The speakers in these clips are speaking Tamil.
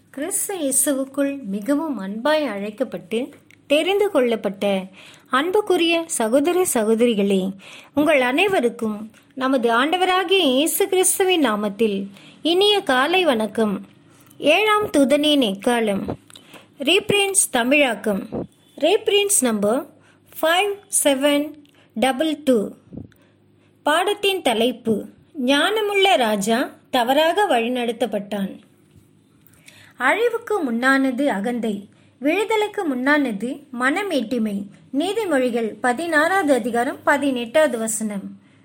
கிறிஸ்து இயேசுவுக்குள் மிகவும் அன்பாய் அழைக்கப்பட்டு தெரிந்து கொள்ளப்பட்ட அன்புக்குரிய சகோதர சகோதரிகளே உங்கள் அனைவருக்கும் நமது ஆண்டவராகிய இயேசு கிறிஸ்துவின் நாமத்தில் இனிய காலை வணக்கம் ஏழாம் தூதனின் எக்காலம் ரீப்ரின்ஸ் தமிழாக்கம் reprints number five seven double two பாடத்தின் தலைப்பு ஞானமுள்ள ராஜா தவறாக வழிநடத்தப்பட்டான் அழிவுக்கு முன்னானது அகந்தை விழுதலுக்கு முன்னானது மனமேட்டிமை நீதிமொழிகள் பதினாறாவது அதிகாரம் பதினெட்டாவது வசனம்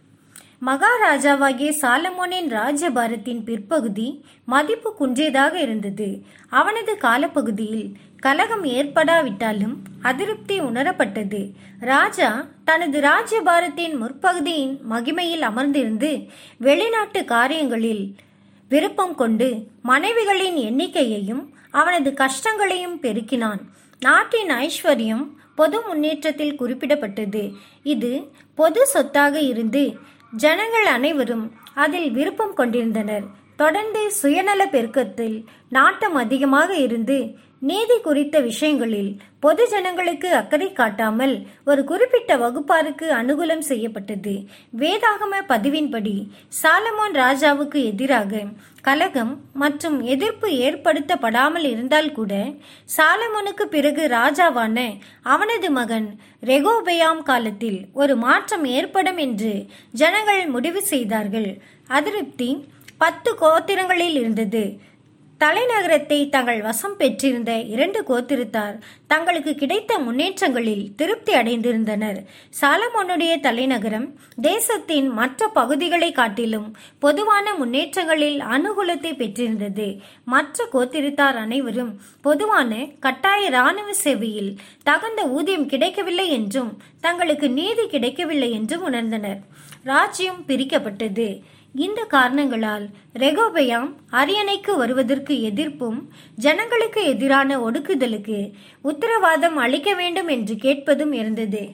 மகாராஜாவாகிய சாலமோனின் ராஜ்யபாரத்தின் பிற்பகுதி மதிப்பு குன்றியதாக இருந்தது அவனது காலப்பகுதியில் கலகம் ஏற்படாவிட்டாலும் அதிருப்தி உணரப்பட்டது ராஜா தனது ராஜ்யபாரத்தின் முற்பகுதியின் மகிமையில் அமர்ந்திருந்து வெளிநாட்டு காரியங்களில் விருப்பம் கொண்டு மனைவிகளின் எண்ணிக்கையையும் அவனது கஷ்டங்களையும் பெருக்கினான் நாட்டின் ஐஸ்வர்யம் பொது முன்னேற்றத்தில் குறிப்பிடப்பட்டது இது பொது சொத்தாக இருந்து ஜனங்கள் அனைவரும் அதில் விருப்பம் கொண்டிருந்தனர் தொடர்ந்து சுயநல பெருக்கத்தில் நாட்டம் அதிகமாக இருந்து நீதி குறித்த விஷயங்களில் பொது ஜனங்களுக்கு அக்கறை காட்டாமல் ஒரு குறிப்பிட்ட வகுப்பாருக்கு அனுகூலம் செய்யப்பட்டது வேதாகம பதிவின்படி சாலமோன் ராஜாவுக்கு எதிராக கலகம் மற்றும் எதிர்ப்பு ஏற்படுத்தப்படாமல் இருந்தால் கூட சாலமோனுக்கு பிறகு ராஜாவான அவனது மகன் ரெகோபெயாம் காலத்தில் ஒரு மாற்றம் ஏற்படும் என்று ஜனங்கள் முடிவு செய்தார்கள் அதிருப்தி பத்து கோத்திரங்களில் இருந்தது தலைநகரத்தை தங்கள் வசம் பெற்றிருந்த இரண்டு கோத்திரத்தார் தங்களுக்கு கிடைத்த முன்னேற்றங்களில் திருப்தி அடைந்திருந்தனர் சாலமோனுடைய தலைநகரம் தேசத்தின் மற்ற பகுதிகளை காட்டிலும் பொதுவான முன்னேற்றங்களில் அனுகூலத்தை பெற்றிருந்தது மற்ற கோத்திரத்தார் அனைவரும் பொதுவான கட்டாய இராணுவ சேவையில் தகுந்த ஊதியம் கிடைக்கவில்லை என்றும் தங்களுக்கு நீதி கிடைக்கவில்லை என்றும் உணர்ந்தனர் ராஜ்யம் பிரிக்கப்பட்டது இந்த காரணங்களால் ரெகோபயாம் அரியணைக்கு வருவதற்கு எதிர்ப்பும் ஜனங்களுக்கு எதிரான ஒடுக்குதலுக்கு உத்தரவாதம் அளிக்க வேண்டும் என்று கேட்பதும் இருந்தது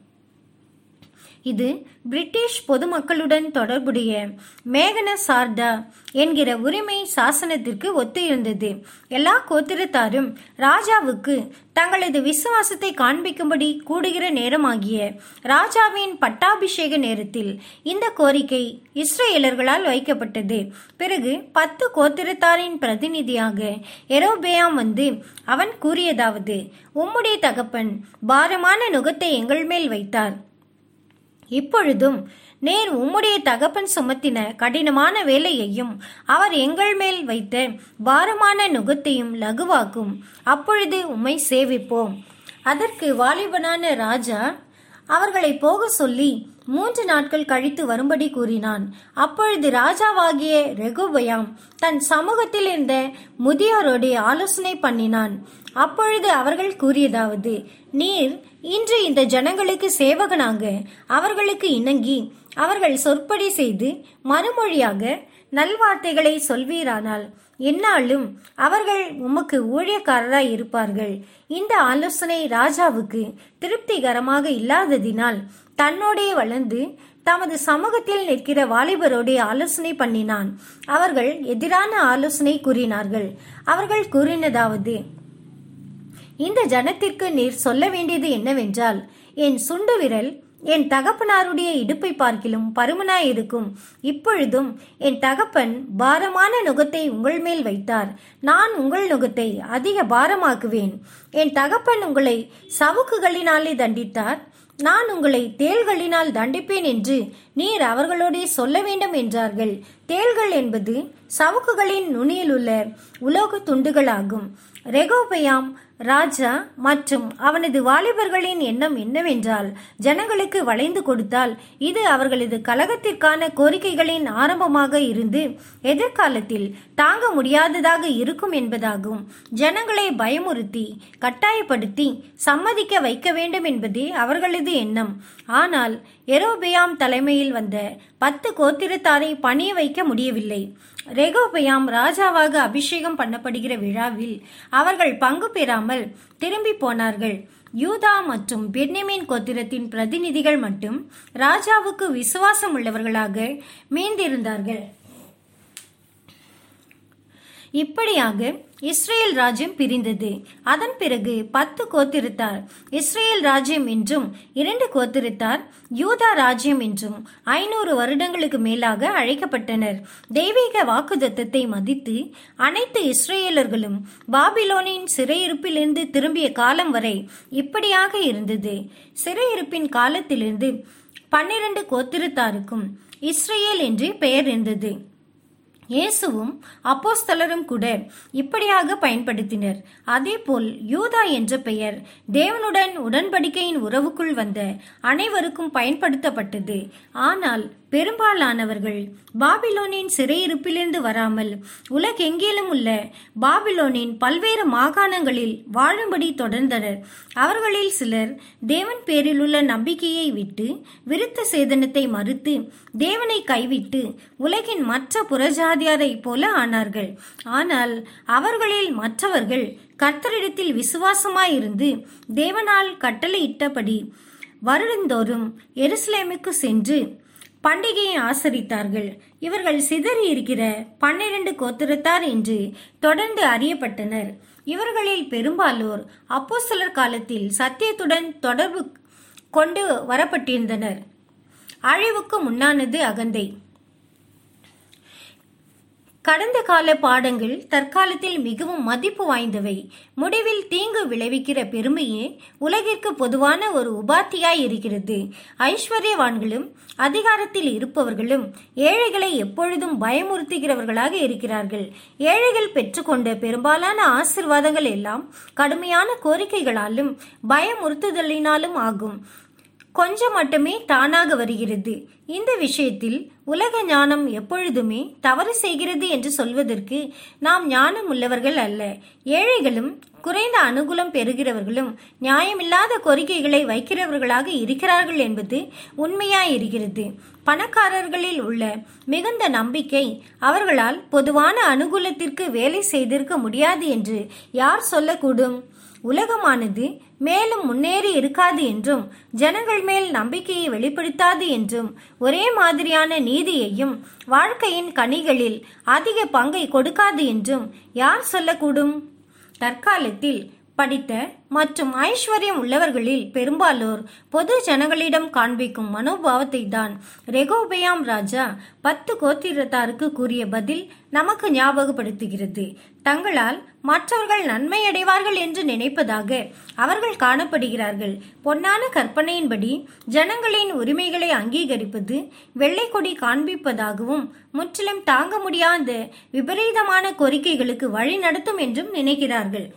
இது பிரிட்டிஷ் பொதுமக்களுடன் தொடர்புடைய மேகன சார்டா என்கிற உரிமை சாசனத்திற்கு ஒத்து இருந்தது எல்லா கோத்திரத்தாரும் ராஜாவுக்கு தங்களது விசுவாசத்தை காண்பிக்கும்படி கூடுகிற நேரமாகிய ராஜாவின் பட்டாபிஷேக நேரத்தில் இந்த கோரிக்கை இஸ்ரேலர்களால் வைக்கப்பட்டது பிறகு பத்து கோத்திரத்தாரின் பிரதிநிதியாக எரோபேயாம் வந்து அவன் கூறியதாவது உம்முடைய தகப்பன் பாரமான நுகத்தை எங்கள் மேல் வைத்தார் இப்பொழுதும் நேர் உம்முடைய தகப்பன் சுமத்தின கடினமான வேலையையும் அவர் எங்கள் மேல் வைத்த பாரமான நுகத்தையும் லகுவாக்கும் அப்பொழுது உம்மை சேவிப்போம் அதற்கு வாலிபனான ராஜா அவர்களை போக சொல்லி மூன்று நாட்கள் கழித்து வரும்படி கூறினான் அப்பொழுது ராஜாவாகிய ரெகுபயாம் தன் சமூகத்தில் இருந்த முதியோரோடு ஆலோசனை பண்ணினான் அப்பொழுது அவர்கள் கூறியதாவது நீர் இன்று இந்த ஜனங்களுக்கு சேவகனாக அவர்களுக்கு இணங்கி அவர்கள் சொற்படி செய்து மறுமொழியாக நல்வார்த்தைகளை சொல்வீரானால் என்னாலும் அவர்கள் உமக்கு ஊழியக்காரராய் இருப்பார்கள் இந்த ஆலோசனை ராஜாவுக்கு திருப்திகரமாக இல்லாததினால் தன்னோடே வளர்ந்து தமது சமூகத்தில் நிற்கிற வாலிபரோடு ஆலோசனை பண்ணினான் அவர்கள் எதிரான ஆலோசனை கூறினார்கள் அவர்கள் கூறினதாவது இந்த ஜனத்திற்கு நீர் சொல்ல வேண்டியது என்னவென்றால் என் சுண்டு விரல் என் தகப்பனாருடைய இடுப்பை பார்க்கிலும் பருமனாய் இருக்கும் இப்பொழுதும் என் தகப்பன் பாரமான நுகத்தை உங்கள் மேல் வைத்தார் நான் உங்கள் நுகத்தை அதிக பாரமாக்குவேன் என் தகப்பன் உங்களை சவுக்குகளினாலே தண்டித்தார் நான் உங்களை தேள்களினால் தண்டிப்பேன் என்று நீர் அவர்களோடே சொல்ல வேண்டும் என்றார்கள் தேள்கள் என்பது சவுக்குகளின் நுனியில் உள்ள உலோக துண்டுகளாகும் ரெகோபயாம் ராஜா மற்றும் அவனது வாலிபர்களின் எண்ணம் என்னவென்றால் ஜனங்களுக்கு வளைந்து கொடுத்தால் இது அவர்களது கலகத்திற்கான கோரிக்கைகளின் ஆரம்பமாக இருந்து எதிர்காலத்தில் தாங்க முடியாததாக இருக்கும் என்பதாகும் ஜனங்களை பயமுறுத்தி கட்டாயப்படுத்தி சம்மதிக்க வைக்க வேண்டும் என்பதே அவர்களது எண்ணம் ஆனால் எரோபியாம் தலைமையில் வந்த பத்து கோத்திரத்தாரை பணிய வைக்க முடியவில்லை ரெகோபயாம் ராஜாவாக அபிஷேகம் பண்ணப்படுகிற விழாவில் அவர்கள் பங்கு பெறாமல் திரும்பி போனார்கள் யூதா மற்றும் பெர்னிமின் கோத்திரத்தின் பிரதிநிதிகள் மட்டும் ராஜாவுக்கு விசுவாசம் உள்ளவர்களாக மீந்திருந்தார்கள் இப்படியாக இஸ்ரேல் ராஜ்யம் பிரிந்தது அதன் பிறகு பத்து கோத்திருத்தார் இஸ்ரேல் ராஜ்யம் என்றும் இரண்டு கோத்திருத்தார் யூதா ராஜ்யம் என்றும் ஐநூறு வருடங்களுக்கு மேலாக அழைக்கப்பட்டனர் தெய்வீக வாக்குதத்தத்தை மதித்து அனைத்து இஸ்ரேலர்களும் பாபிலோனின் சிறையிருப்பிலிருந்து திரும்பிய காலம் வரை இப்படியாக இருந்தது சிறையிருப்பின் காலத்திலிருந்து பன்னிரண்டு கோத்திரத்தாருக்கும் இஸ்ரேல் என்று பெயர் இருந்தது இயேசுவும் அப்போஸ்தலரும் கூட இப்படியாக பயன்படுத்தினர் அதேபோல் யூதா என்ற பெயர் தேவனுடன் உடன்படிக்கையின் உறவுக்குள் வந்த அனைவருக்கும் பயன்படுத்தப்பட்டது ஆனால் பெரும்பாலானவர்கள் பாபிலோனின் சிறையிருப்பிலிருந்து வராமல் உலகெங்கிலும் உள்ள பாபிலோனின் பல்வேறு மாகாணங்களில் வாழும்படி தொடர்ந்தனர் அவர்களில் சிலர் தேவன் பேரில் உள்ள நம்பிக்கையை விட்டு விருத்த சேதனத்தை மறுத்து தேவனை கைவிட்டு உலகின் மற்ற புறஜாதியாரை போல ஆனார்கள் ஆனால் அவர்களில் மற்றவர்கள் கர்த்தரிடத்தில் விசுவாசமாயிருந்து தேவனால் கட்டளையிட்டபடி வருடந்தோறும் எருசலேமுக்கு சென்று பண்டிகையை ஆசரித்தார்கள் இவர்கள் சிதறி இருக்கிற பன்னிரண்டு கோத்திரத்தார் என்று தொடர்ந்து அறியப்பட்டனர் இவர்களில் பெரும்பாலோர் அப்போஸ்தலர் காலத்தில் சத்தியத்துடன் தொடர்பு கொண்டு வரப்பட்டிருந்தனர் அழிவுக்கு முன்னானது அகந்தை கடந்த கால பாடங்கள் தற்காலத்தில் மிகவும் மதிப்பு வாய்ந்தவை முடிவில் தீங்கு விளைவிக்கிற பெருமையே உலகிற்கு பொதுவான ஒரு உபாத்தியாய் இருக்கிறது ஐஸ்வர்யவான்களும் அதிகாரத்தில் இருப்பவர்களும் ஏழைகளை எப்பொழுதும் பயமுறுத்துகிறவர்களாக இருக்கிறார்கள் ஏழைகள் பெற்றுக்கொண்ட பெரும்பாலான ஆசிர்வாதங்கள் எல்லாம் கடுமையான கோரிக்கைகளாலும் பயமுறுத்துதலினாலும் ஆகும் கொஞ்சம் மட்டுமே தானாக வருகிறது இந்த விஷயத்தில் உலக ஞானம் எப்பொழுதுமே தவறு செய்கிறது என்று சொல்வதற்கு நாம் ஞானம் உள்ளவர்கள் அல்ல ஏழைகளும் குறைந்த அனுகூலம் பெறுகிறவர்களும் நியாயமில்லாத கோரிக்கைகளை வைக்கிறவர்களாக இருக்கிறார்கள் என்பது உண்மையாயிருக்கிறது பணக்காரர்களில் உள்ள மிகுந்த நம்பிக்கை அவர்களால் பொதுவான அனுகூலத்திற்கு வேலை செய்திருக்க முடியாது என்று யார் சொல்லக்கூடும் உலகமானது மேலும் முன்னேறி இருக்காது என்றும் ஜனங்கள் மேல் நம்பிக்கையை வெளிப்படுத்தாது என்றும் ஒரே மாதிரியான நீதியையும் வாழ்க்கையின் கனிகளில் அதிக பங்கை கொடுக்காது என்றும் யார் சொல்லக்கூடும் தற்காலத்தில் படித்த மற்றும் ஐஸ்வர்யம் உள்ளவர்களில் பெரும்பாலோர் பொது ஜனங்களிடம் காண்பிக்கும் மனோபாவத்தை தான் ரெகோபயாம் ராஜா பத்து கோத்திரத்தாருக்கு கூறிய பதில் நமக்கு ஞாபகப்படுத்துகிறது தங்களால் மற்றவர்கள் நன்மை அடைவார்கள் என்று நினைப்பதாக அவர்கள் காணப்படுகிறார்கள் பொன்னான கற்பனையின்படி ஜனங்களின் உரிமைகளை அங்கீகரிப்பது வெள்ளை கொடி காண்பிப்பதாகவும் முற்றிலும் தாங்க முடியாத விபரீதமான கோரிக்கைகளுக்கு வழி நடத்தும் என்றும் நினைக்கிறார்கள்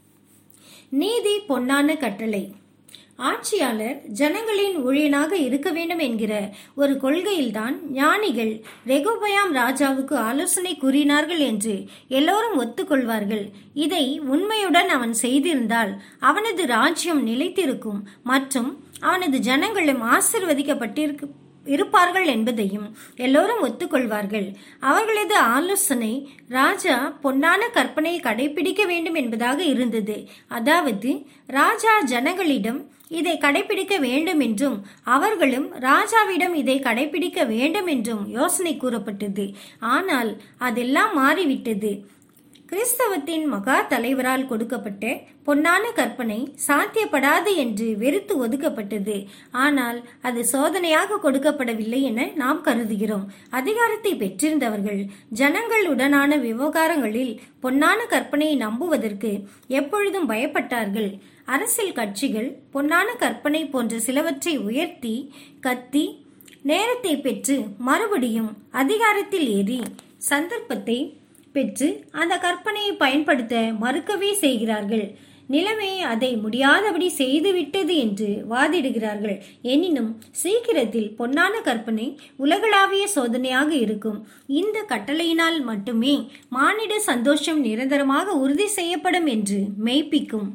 நீதி பொன்னான கட்டளை ஆட்சியாளர் ஜனங்களின் ஊழியனாக இருக்க வேண்டும் என்கிற ஒரு கொள்கையில்தான் ஞானிகள் ரெகோபயாம் ராஜாவுக்கு ஆலோசனை கூறினார்கள் என்று எல்லோரும் ஒத்துக்கொள்வார்கள் இதை உண்மையுடன் அவன் செய்திருந்தால் அவனது ராஜ்யம் நிலைத்திருக்கும் மற்றும் அவனது ஜனங்களும் ஆசிர்வதிக்கப்பட்டிருக்கு இருப்பார்கள் என்பதையும் எல்லோரும் ஒத்துக்கொள்வார்கள் அவர்களது ஆலோசனை ராஜா பொன்னான கற்பனையை கடைபிடிக்க வேண்டும் என்பதாக இருந்தது அதாவது ராஜா ஜனங்களிடம் இதை கடைபிடிக்க வேண்டும் என்றும் அவர்களும் ராஜாவிடம் இதை கடைபிடிக்க வேண்டும் என்றும் யோசனை கூறப்பட்டது ஆனால் அதெல்லாம் மாறிவிட்டது கிறிஸ்தவத்தின் மகா தலைவரால் கொடுக்கப்பட்ட பொன்னான கற்பனை சாத்தியப்படாது என்று வெறுத்து ஒதுக்கப்பட்டது ஆனால் அது சோதனையாக கொடுக்கப்படவில்லை என நாம் கருதுகிறோம் அதிகாரத்தை பெற்றிருந்தவர்கள் ஜனங்களுடனான விவகாரங்களில் பொன்னான கற்பனையை நம்புவதற்கு எப்பொழுதும் பயப்பட்டார்கள் அரசியல் கட்சிகள் பொன்னான கற்பனை போன்ற சிலவற்றை உயர்த்தி கத்தி நேரத்தை பெற்று மறுபடியும் அதிகாரத்தில் ஏறி சந்தர்ப்பத்தை பெற்று அந்த கற்பனையை பயன்படுத்த மறுக்கவே செய்கிறார்கள் நிலைமை அதை முடியாதபடி செய்துவிட்டது என்று வாதிடுகிறார்கள் எனினும் சீக்கிரத்தில் பொன்னான கற்பனை உலகளாவிய சோதனையாக இருக்கும் இந்த கட்டளையினால் மட்டுமே மானிட சந்தோஷம் நிரந்தரமாக உறுதி செய்யப்படும் என்று மெய்ப்பிக்கும்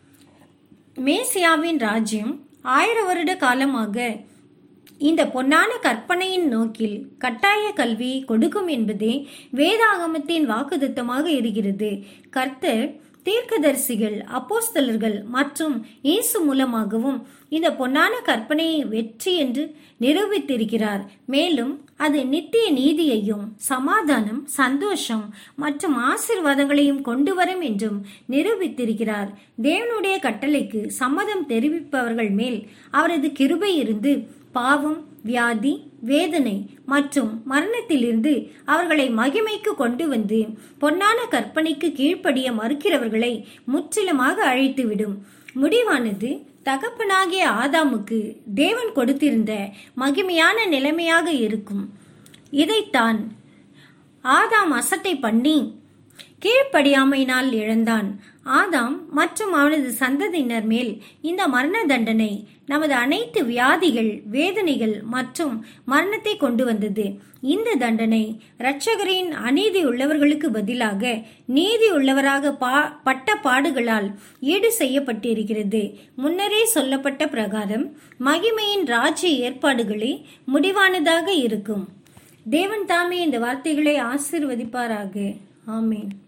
மேசியாவின் ராஜ்யம் ஆயிர வருட காலமாக இந்த பொன்னான கற்பனையின் நோக்கில் கட்டாய கல்வியை கொடுக்கும் என்பதே வேதாகமத்தின் வாக்குத்தத்தமாக இருக்கிறது கர்த்தர் தீர்க்கதரிசிகள் அப்போஸ்தலர்கள் மற்றும் இயேசு மூலமாகவும் இந்த பொன்னான கற்பனையை வெற்றி என்று நிரூபித்திருக்கிறார் மேலும் அது நித்திய நீதியையும் சமாதானம் சந்தோஷம் மற்றும் ஆசிர்வாதங்களையும் கொண்டு வரும் என்றும் நிரூபித்திருக்கிறார் தேவனுடைய கட்டளைக்கு சம்மதம் தெரிவிப்பவர்கள் மேல் அவரது கிருபை இருந்து பாவம் வியாதி வேதனை மற்றும் மரணத்திலிருந்து அவர்களை மகிமைக்கு கொண்டு வந்து பொன்னான கற்பனைக்கு கீழ்ப்படிய மறுக்கிறவர்களை முற்றிலுமாக அழைத்துவிடும் முடிவானது தகப்பனாகிய ஆதாமுக்கு தேவன் கொடுத்திருந்த மகிமையான நிலைமையாக இருக்கும் இதைத்தான் ஆதாம் அசட்டை பண்ணி கீழ்ப்படியாமையினால் இழந்தான் ஆதாம் மற்றும் அவனது சந்ததியினர் மேல் இந்த மரண தண்டனை நமது அனைத்து வியாதிகள் வேதனைகள் மற்றும் மரணத்தை கொண்டு வந்தது இந்த தண்டனை இரட்சகரின் அநீதி உள்ளவர்களுக்கு பதிலாக நீதி உள்ளவராக பா பட்ட பாடுகளால் ஈடு செய்யப்பட்டிருக்கிறது முன்னரே சொல்லப்பட்ட பிரகாரம் மகிமையின் ராஜ்ய ஏற்பாடுகளே முடிவானதாக இருக்கும் தேவன் தாமே இந்த வார்த்தைகளை ஆசிர்வதிப்பாராக ஆமேன்